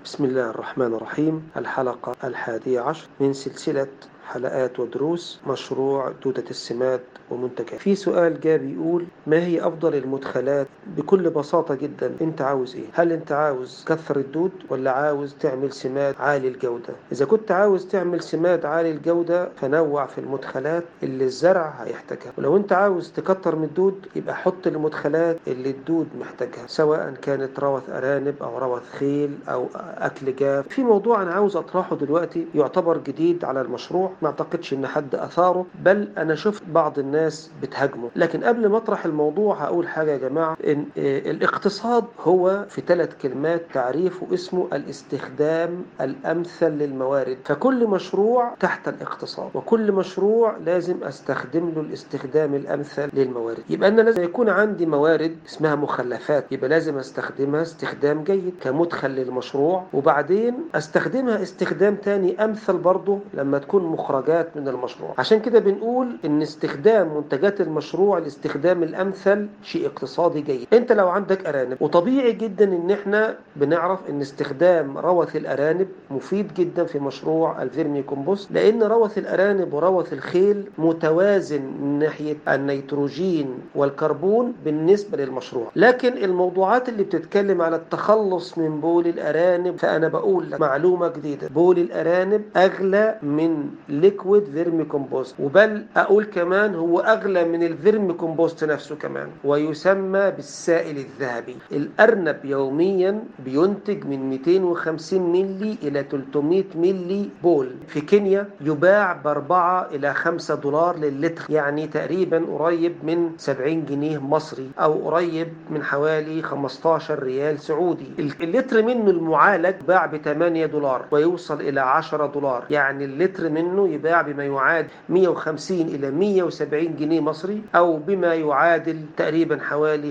بسم الله الرحمن الرحيم الحلقة الحادية عشر من سلسلة حلقات ودروس مشروع دودة السماد ومنتجات في سؤال جاء بيقول ما هي أفضل المدخلات بكل بساطة جدا أنت عاوز إيه هل أنت عاوز كثر الدود ولا عاوز تعمل سماد عالي الجودة إذا كنت عاوز تعمل سماد عالي الجودة فنوع في المدخلات اللي الزرع هيحتاجها ولو أنت عاوز تكتر من الدود يبقى حط المدخلات اللي الدود محتاجها سواء كانت روث أرانب أو روث خيل أو أكل جاف في موضوع أنا عاوز أطرحه دلوقتي يعتبر جديد على المشروع ما اعتقدش ان حد اثاره بل انا شفت بعض الناس بتهاجمه لكن قبل ما اطرح الموضوع هقول حاجه يا جماعه ان الاقتصاد هو في ثلاث كلمات تعريفه اسمه الاستخدام الامثل للموارد فكل مشروع تحت الاقتصاد وكل مشروع لازم استخدم له الاستخدام الامثل للموارد يبقى انا لازم يكون عندي موارد اسمها مخلفات يبقى لازم استخدمها استخدام جيد كمدخل للمشروع وبعدين استخدمها استخدام تاني امثل برضه لما تكون مخرجات من المشروع عشان كده بنقول ان استخدام منتجات المشروع الاستخدام الامثل شيء اقتصادي جيد انت لو عندك ارانب وطبيعي جدا ان احنا بنعرف ان استخدام روث الارانب مفيد جدا في مشروع الفيرمي كومبوست لان روث الارانب وروث الخيل متوازن من ناحيه النيتروجين والكربون بالنسبه للمشروع لكن الموضوعات اللي بتتكلم على التخلص من بول الارانب فانا بقول لك معلومه جديده بول الارانب اغلى من ليكويد فيرمي كومبوست وبل اقول كمان هو اغلى من الفيرمي كومبوست نفسه كمان ويسمى بالسائل الذهبي الارنب يوميا بينتج من 250 ملي الى 300 ملي بول في كينيا يباع ب 4 الى 5 دولار للتر يعني تقريبا قريب من 70 جنيه مصري او قريب من حوالي 15 ريال سعودي اللتر منه المعالج باع ب 8 دولار ويوصل الى 10 دولار يعني اللتر منه يباع بما يعادل 150 إلى 170 جنيه مصري أو بما يعادل تقريبا حوالي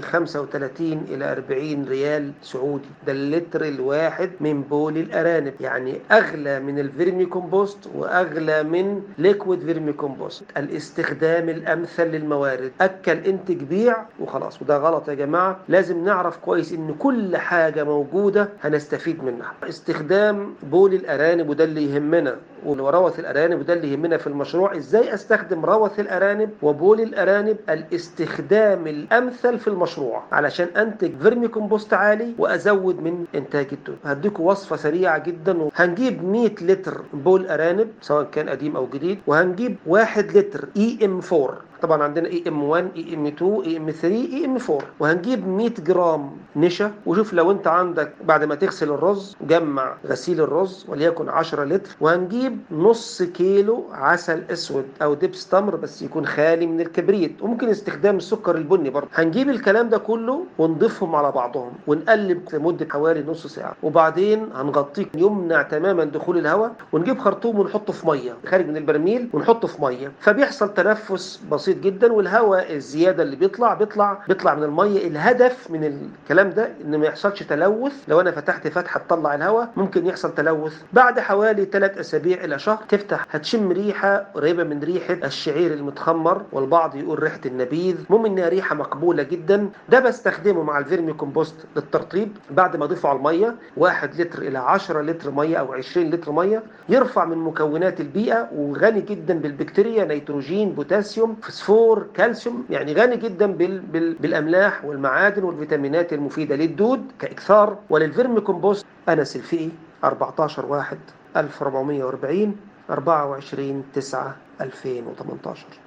35 إلى 40 ريال سعودي ده اللتر الواحد من بول الأرانب يعني أغلى من الفيرمي كومبوست وأغلى من ليكويد فيرمي كومبوست الاستخدام الأمثل للموارد أكل انتج بيع وخلاص وده غلط يا جماعة لازم نعرف كويس إن كل حاجة موجودة هنستفيد منها استخدام بول الأرانب وده اللي يهمنا وروث الارانب وده اللي يهمنا في المشروع ازاي استخدم روث الارانب وبول الارانب الاستخدام الامثل في المشروع علشان انتج فيرمي كومبوست عالي وازود من انتاج الدود هديكم وصفه سريعه جدا هنجيب 100 لتر بول ارانب سواء كان قديم او جديد وهنجيب 1 لتر اي ام 4 طبعا عندنا اي ام 1 اي ام 2 اي ام 3 اي ام 4 وهنجيب 100 جرام نشا وشوف لو انت عندك بعد ما تغسل الرز جمع غسيل الرز وليكن 10 لتر وهنجيب نص كيلو عسل اسود او دبس تمر بس يكون خالي من الكبريت وممكن استخدام السكر البني برضه هنجيب الكلام ده كله ونضيفهم على بعضهم ونقلب لمده حوالي نص ساعه وبعدين هنغطيه يمنع تماما دخول الهواء ونجيب خرطوم ونحطه في ميه خارج من البرميل ونحطه في ميه فبيحصل تنفس بسيط بسيط جدا والهواء الزياده اللي بيطلع بيطلع بيطلع من الميه الهدف من الكلام ده ان ما يحصلش تلوث لو انا فتحت فتحه تطلع الهواء ممكن يحصل تلوث بعد حوالي 3 اسابيع الى شهر تفتح هتشم ريحه قريبه من ريحه الشعير المتخمر والبعض يقول ريحه النبيذ المهم انها ريحه مقبوله جدا ده بستخدمه مع الفيرمي كومبوست للترطيب بعد ما اضيفه على الميه 1 لتر الى 10 لتر ميه او 20 لتر ميه يرفع من مكونات البيئه وغني جدا بالبكتيريا نيتروجين بوتاسيوم فوسفور كالسيوم يعني غني جدا بال بال بالاملاح والمعادن والفيتامينات المفيده للدود كاكثار وللفيرمي كومبوست انس الفئي 14 1 1440 24 9 2018